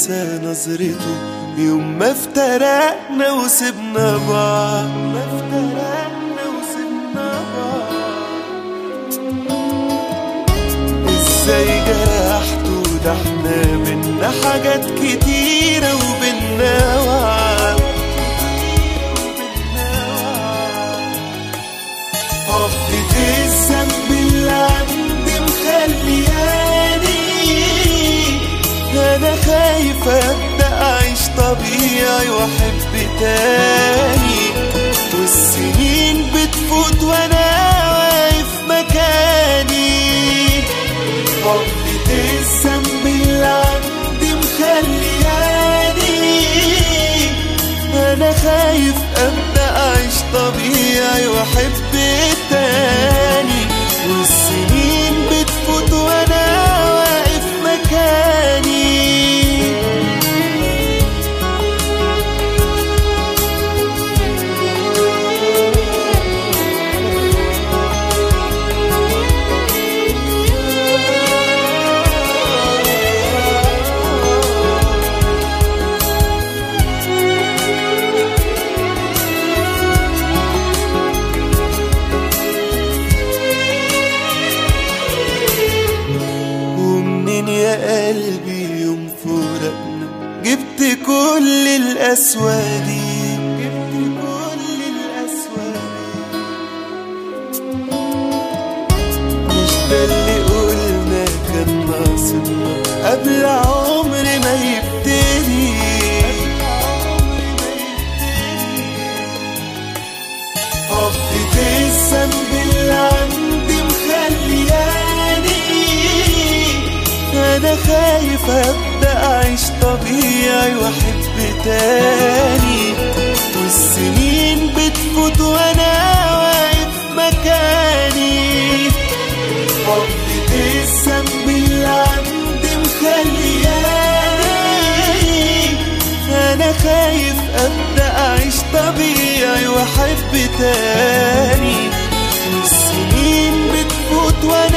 انسى نظرته يوم ما افترقنا وسبنا بعض ما افترقنا وسبنا بعض ازاي جرحته ده احنا بينا حاجات كتيرة وبينا وعد عقدة الذنب اللي عندي مخلياني انا خايف ابدا اعيش طبيعي واحب تاني والسنين بتفوت وانا واقف مكاني عقدة الذنب اللي عندي مخلياني انا خايف ابدا اعيش طبيعي واحب تاني والسنين بتفوت وانا واقف مكاني ومنين يا قلبي يوم فراقنا جبت كل القسوة دي جبت كل القسوة دي مش ده اللي قلنا كان ناقصنا قبل عمر ما يبتدي عقدة الذنب اللي عندي مخلياني انا خايف ابدا اعيش طبيعي واحب تاني والسنين بتفوت وانا واقف مكاني عقدة الذنب اللي عندي مخلياني انا خايف ابدا اعيش طبيعي واحب تاني والسنين بتفوت وانا